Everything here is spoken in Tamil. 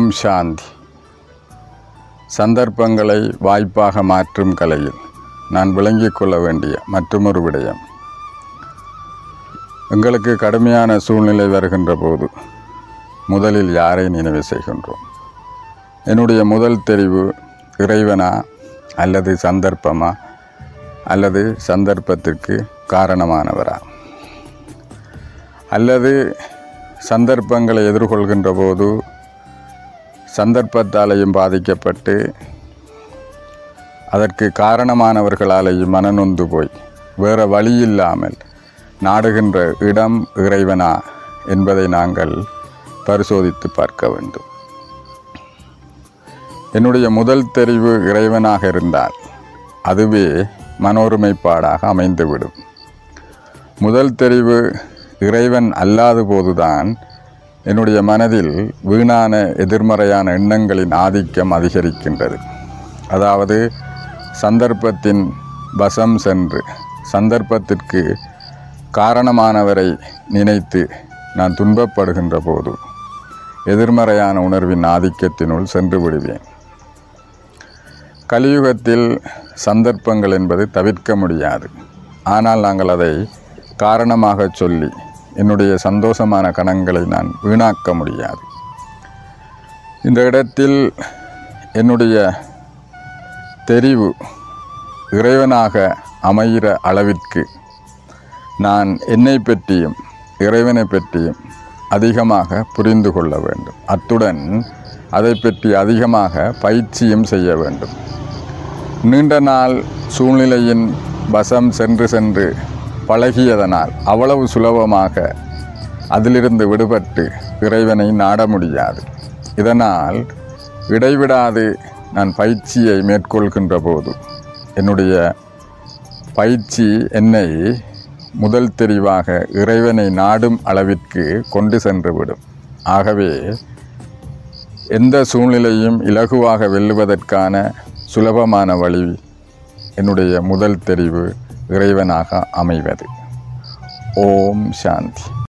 ஓம் சாந்தி சந்தர்ப்பங்களை வாய்ப்பாக மாற்றும் கலையில் நான் விளங்கிக் கொள்ள வேண்டிய மற்றொரு விடயம் எங்களுக்கு கடுமையான சூழ்நிலை வருகின்ற போது முதலில் யாரை நினைவு செய்கின்றோம் என்னுடைய முதல் தெரிவு இறைவனா அல்லது சந்தர்ப்பமா அல்லது சந்தர்ப்பத்திற்கு காரணமானவரா அல்லது சந்தர்ப்பங்களை எதிர்கொள்கின்ற போது சந்தர்ப்பத்தாலேயும் பாதிக்கப்பட்டு அதற்கு காரணமானவர்களாலேயும் மனநொந்து போய் வேறு வழி இல்லாமல் நாடுகின்ற இடம் இறைவனா என்பதை நாங்கள் பரிசோதித்து பார்க்க வேண்டும் என்னுடைய முதல் தெரிவு இறைவனாக இருந்தால் அதுவே மனோருமைப்பாடாக அமைந்துவிடும் முதல் தெரிவு இறைவன் அல்லாத போதுதான் என்னுடைய மனதில் வீணான எதிர்மறையான எண்ணங்களின் ஆதிக்கம் அதிகரிக்கின்றது அதாவது சந்தர்ப்பத்தின் வசம் சென்று சந்தர்ப்பத்திற்கு காரணமானவரை நினைத்து நான் துன்பப்படுகின்ற போது எதிர்மறையான உணர்வின் ஆதிக்கத்தினுள் சென்று விடுவேன் கலியுகத்தில் சந்தர்ப்பங்கள் என்பது தவிர்க்க முடியாது ஆனால் நாங்கள் அதை காரணமாக சொல்லி என்னுடைய சந்தோஷமான கணங்களை நான் வீணாக்க முடியாது இந்த இடத்தில் என்னுடைய தெரிவு இறைவனாக அமைகிற அளவிற்கு நான் என்னை பற்றியும் இறைவனை பற்றியும் அதிகமாக புரிந்து கொள்ள வேண்டும் அத்துடன் அதை பற்றி அதிகமாக பயிற்சியும் செய்ய வேண்டும் நீண்ட நாள் சூழ்நிலையின் வசம் சென்று சென்று பழகியதனால் அவ்வளவு சுலபமாக அதிலிருந்து விடுபட்டு இறைவனை நாட முடியாது இதனால் இடைவிடாது நான் பயிற்சியை மேற்கொள்கின்ற போது என்னுடைய பயிற்சி என்னை முதல் தெரிவாக இறைவனை நாடும் அளவிற்கு கொண்டு சென்றுவிடும் ஆகவே எந்த சூழ்நிலையும் இலகுவாக வெல்லுவதற்கான சுலபமான வழி என்னுடைய முதல் தெரிவு இறைவனாக அமைவது ஓம் சாந்தி